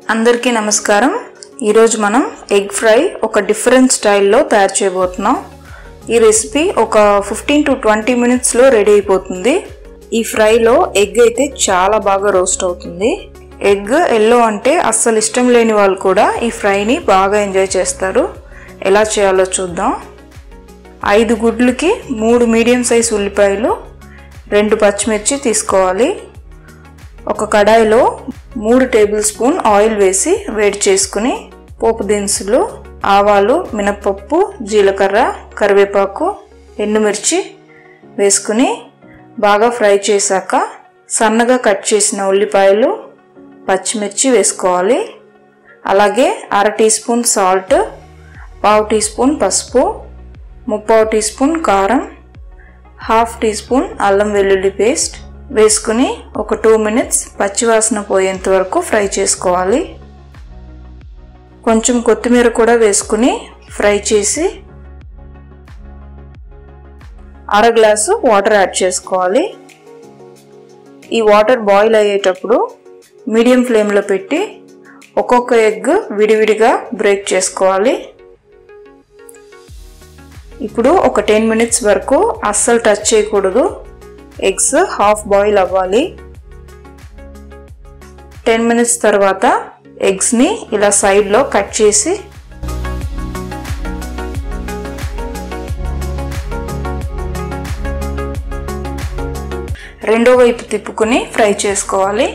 అందరికీ నమస్కారం ఈరోజు మనం ఎగ్ ఫ్రై ఒక డిఫరెంట్ స్టైల్లో తయారు చేయబోతున్నాం ఈ రెసిపీ ఒక ఫిఫ్టీన్ టు ట్వంటీ మినిట్స్లో రెడీ అయిపోతుంది ఈ ఫ్రైలో ఎగ్ అయితే చాలా బాగా రోస్ట్ అవుతుంది ఎగ్ ఎల్లో అంటే అస్సలు ఇష్టం లేని వాళ్ళు కూడా ఈ ఫ్రైని బాగా ఎంజాయ్ చేస్తారు ఎలా చేయాలో చూద్దాం ఐదు గుడ్లకి మూడు మీడియం సైజ్ ఉల్లిపాయలు రెండు పచ్చిమిర్చి తీసుకోవాలి ఒక కడాయిలో మూడు టేబుల్ స్పూన్ ఆయిల్ వేసి వేడి చేసుకుని పోపు దినుసులు ఆవాలు మినపప్పు జీలకర్ర కరివేపాకు ఎండుమిర్చి వేసుకుని బాగా ఫ్రై చేశాక సన్నగా కట్ చేసిన ఉల్లిపాయలు పచ్చిమిర్చి వేసుకోవాలి అలాగే అర టీ స్పూన్ సాల్ట్ పావు టీ స్పూన్ పసుపు ముప్పావు టీ స్పూన్ కారం హాఫ్ టీ స్పూన్ అల్లం వెల్లుల్లి పేస్ట్ వేసుకుని ఒక టూ మినిట్స్ పచ్చివాసన పోయేంత వరకు ఫ్రై చేసుకోవాలి కొంచెం కొత్తిమీర కూడా వేసుకుని ఫ్రై చేసి అర గ్లాసు వాటర్ యాడ్ చేసుకోవాలి ఈ వాటర్ బాయిల్ అయ్యేటప్పుడు మీడియం ఫ్లేమ్లో పెట్టి ఒక్కొక్క ఎగ్ విడివిడిగా బ్రేక్ చేసుకోవాలి ఇప్పుడు ఒక టెన్ మినిట్స్ వరకు అస్సలు టచ్ చేయకూడదు ఎగ్స్ హాఫ్ బాయిల్ అవ్వాలి టెన్ మినిట్స్ తర్వాత ఎగ్స్ని ఇలా సైడ్లో కట్ చేసి రెండో వైపు తిప్పుకుని ఫ్రై చేసుకోవాలి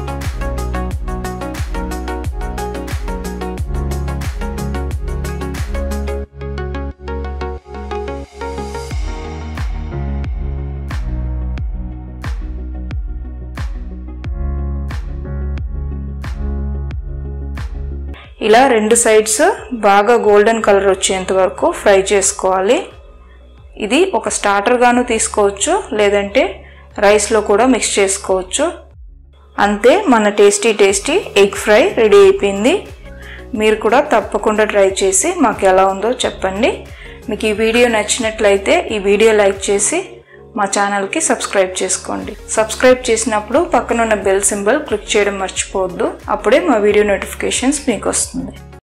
ఇలా రెండు సైడ్స్ బాగా గోల్డెన్ కలర్ వచ్చేంత వరకు ఫ్రై చేసుకోవాలి ఇది ఒక స్టార్టర్గాను తీసుకోవచ్చు లేదంటే రైస్లో కూడా మిక్స్ చేసుకోవచ్చు అంతే మన tasty tasty egg fry ready అయిపోయింది మీరు కూడా తప్పకుండా ట్రై చేసి మాకు ఎలా ఉందో చెప్పండి మీకు ఈ వీడియో నచ్చినట్లయితే ఈ వీడియో లైక్ చేసి మా ఛానల్కి సబ్స్క్రైబ్ చేసుకోండి సబ్స్క్రైబ్ చేసినప్పుడు పక్కనున్న బెల్ సింబల్ క్లిక్ చేయడం మర్చిపోవద్దు అప్పుడే మా వీడియో నోటిఫికేషన్స్ మీకు వస్తుంది